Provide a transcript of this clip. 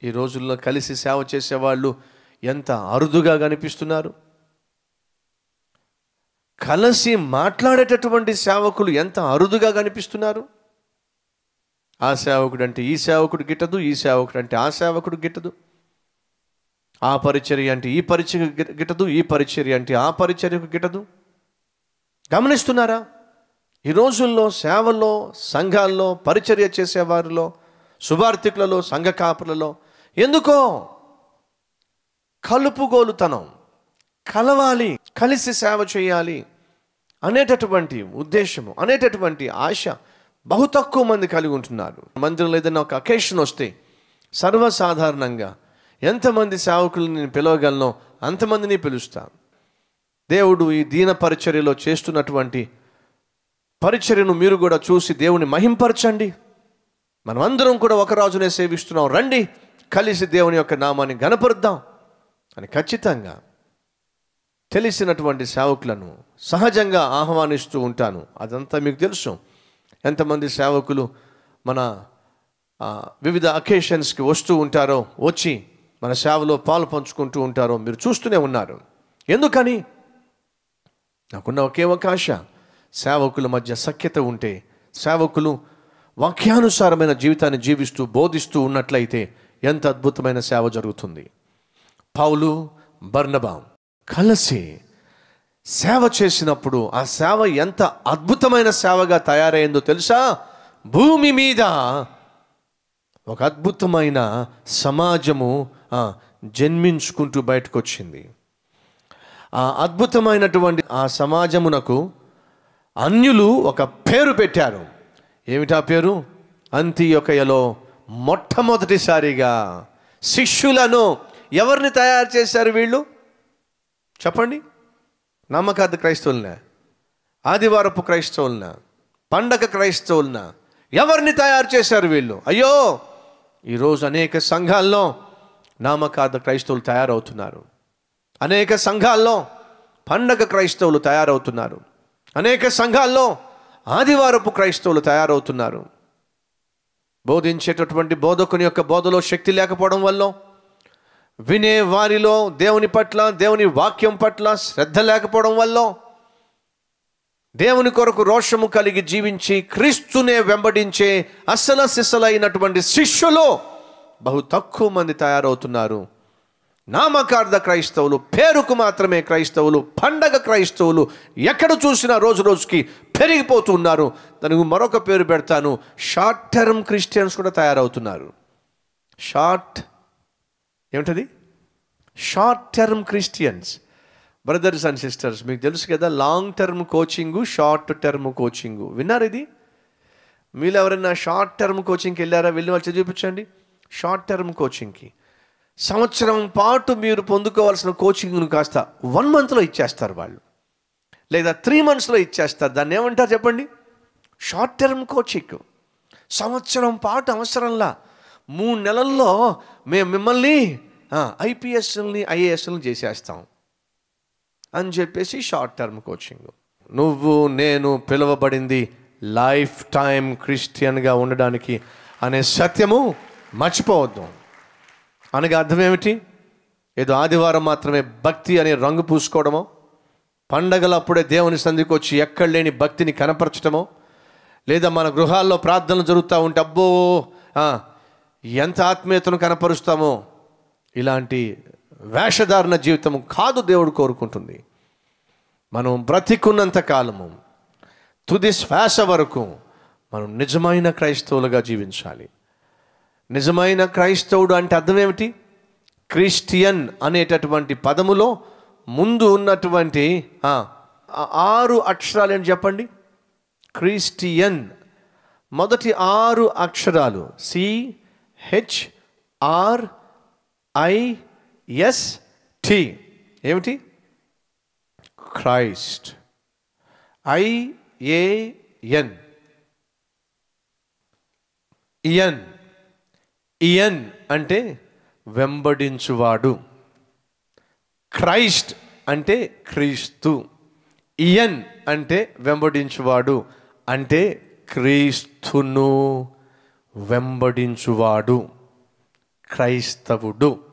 ఈ రోజుల్లో కలిసి సేవ చేసేవాళ్ళు ఎంత అరుదుగా కనిపిస్తున్నారు కలిసి మాట్లాడేటటువంటి సేవకులు ఎంత అరుదుగా కనిపిస్తున్నారు ఆ సేవకుడు అంటే ఈ సేవకుడు గిట్టదు ఈ సేవకుడు అంటే ఆ సేవకుడు గిట్టదు ఆ పరిచర్య అంటే ఈ పరిచర్య గి- గిట్టదు ఈ పరిచర్య అంటే ఆ పరిచర్యకు గిట్టదు గమనిస్తున్నారా ఈ రోజుల్లో సేవల్లో సంఘాల్లో పరిచర్య చేసేవారిలో శుభార్థికులలో సంఘ కాపులలో ఎందుకో కలుపుగోలుతనం కలవాలి కలిసి సేవ చేయాలి అనేటటువంటి ఉద్దేశము అనేటటువంటి ఆశ బహు తక్కువ మంది కలిగి ఉంటున్నారు మందిరంలో ఏదైనా ఒక అకేషన్ వస్తే సర్వసాధారణంగా ఎంతమంది సేవకులను నేను పిలవగలను అంతమందిని పిలుస్తాను దేవుడు ఈ దీన పరిచర్యలో చేస్తున్నటువంటి పరిచర్యను మీరు కూడా చూసి దేవుని మహింపరచండి మనమందరం కూడా ఒక రాజునే సేవిస్తున్నాం రండి కలిసి దేవుని యొక్క నామాన్ని గనపరుద్దాం అని ఖచ్చితంగా తెలిసినటువంటి సేవకులను సహజంగా ఆహ్వానిస్తూ ఉంటాను అదంతా మీకు తెలుసు ఎంతమంది సేవకులు మన ఆ, వివిధ అకేషన్స్కి వస్తూ ఉంటారో వచ్చి మన సేవలో పాలు పంచుకుంటూ ఉంటారో మీరు చూస్తూనే ఉన్నారు ఎందుకని నాకున్న ఒకే ఒక ఆశ సేవకుల మధ్య సఖ్యత ఉంటే సేవకులు వాక్యానుసారమైన జీవితాన్ని జీవిస్తూ బోధిస్తూ ఉన్నట్లయితే ఎంత అద్భుతమైన సేవ జరుగుతుంది పౌలు బర్నబా కలిసి సేవ చేసినప్పుడు ఆ సేవ ఎంత అద్భుతమైన సేవగా తయారైందో తెలుసా భూమి మీద ఒక అద్భుతమైన సమాజము ఆ, జన్మించుకుంటూ బయటకు వచ్చింది ఆ అద్భుతమైనటువంటి ఆ సమాజమునకు అన్యులు ఒక పేరు పెట్టారు ఏమిటా పేరు అంత్యొకయలో మొట్టమొదటిసారిగా శిష్యులను ఎవరిని తయారు చేశారు వీళ్ళు చెప్పండి నమ్మకార్థ క్రైస్తవులనా ఆదివారపు క్రైస్తవులనా పండగ క్రైస్తవులనా ఎవరిని తయారు చేశారు వీళ్ళు అయ్యో ఈరోజు అనేక సంఘాల్లో నామకార్థ క్రైస్తవులు తయారవుతున్నారు అనేక సంఘాల్లో పండగ క్రైస్తవులు తయారవుతున్నారు అనేక సంఘాల్లో ఆదివారపు క్రైస్తవులు తయారవుతున్నారు బోధించేటటువంటి బోధకుని యొక్క బోధలో శక్తి లేకపోవడం వల్ల వినే వారిలో దేవుని పట్ల దేవుని వాక్యం పట్ల శ్రద్ధ లేకపోవడం వల్ల దేవుని కొరకు రోషము కలిగి జీవించి క్రీస్తునే వెంబడించే అసల సిసలైనటువంటి శిష్యులు బహు తక్కువ మంది తయారవుతున్నారు నామకార్థ క్రైస్తవులు పేరుకు మాత్రమే క్రైస్తవులు పండగ క్రైస్తవులు ఎక్కడ చూసినా రోజు రోజుకి పెరిగిపోతున్నారు దానికి మరొక పేరు పెడతాను షార్ట్ టర్మ్ క్రిస్టియన్స్ కూడా తయారవుతున్నారు షార్ట్ ఏమిటది short term Christians brothers and sisters మీకు తెలుసు కదా long term coaching short term coaching విన్నారు ఇది మీరు ఎవరైనా షార్ట్ టర్మ్ కోచింగ్కి వెళ్ళారా వెళ్ళి వాళ్ళు చూపించండి షార్ట్ టర్మ్ కోచింగ్కి సంవత్సరం పాటు మీరు పొందుకోవాల్సిన కోచింగ్ను కాస్త వన్ మంత్లో ఇచ్చేస్తారు వాళ్ళు లేదా త్రీ మంత్స్లో ఇచ్చేస్తారు దాన్ని ఏమంటారు చెప్పండి షార్ట్ టర్మ్ కోచింగ్ సంవత్సరం పాటు అవసరంలా మూడు నెలల్లో మేము మిమ్మల్ని ఐపీఎస్ని ఐఏఎస్ని చేసేస్తాం అని చెప్పేసి షార్ట్ టర్మ్ కోచింగ్ నువ్వు నేను పిలువబడింది లైఫ్ టైం క్రిస్టియన్గా ఉండడానికి అనే సత్యము మర్చిపోవద్దు అనగా అర్థం ఏమిటి ఏదో ఆదివారం మాత్రమే భక్తి అనే రంగు పూసుకోవడమో పండగలప్పుడే దేవుని సంధికి వచ్చి ఎక్కడ లేని భక్తిని కనపరచడమో లేదా మన గృహాల్లో ప్రార్థనలు జరుగుతూ ఉంటే అబ్బో ఆ, ఎంత ఆత్మీయతను కనపరుస్తామో ఇలాంటి వేషధారణ జీవితం కాదు దేవుడు కోరుకుంటుంది మనం బ్రతికున్నంత కాలము తుది శ్వాస వరకు మనం నిజమైన క్రైస్తవులుగా జీవించాలి నిజమైన క్రైస్తవుడు అంటే అర్థం ఏమిటి క్రిస్టియన్ అనేటటువంటి పదములో ముందు ఉన్నటువంటి ఆ, ఆ ఆరు అక్షరాలు ఏంటి చెప్పండి క్రిస్టియన్ మొదటి ఆరు అక్షరాలు C H R I S T ఏమిటి క్రైస్ట్ ఐఏఎన్ ఇయన్ ఇయన్ అంటే వెంబడించువాడు క్రైస్ట్ అంటే క్రీస్తు ఇయన్ అంటే వెంబడించువాడు అంటే క్రీస్తును వెంబడించువాడు క్రైస్తవుడు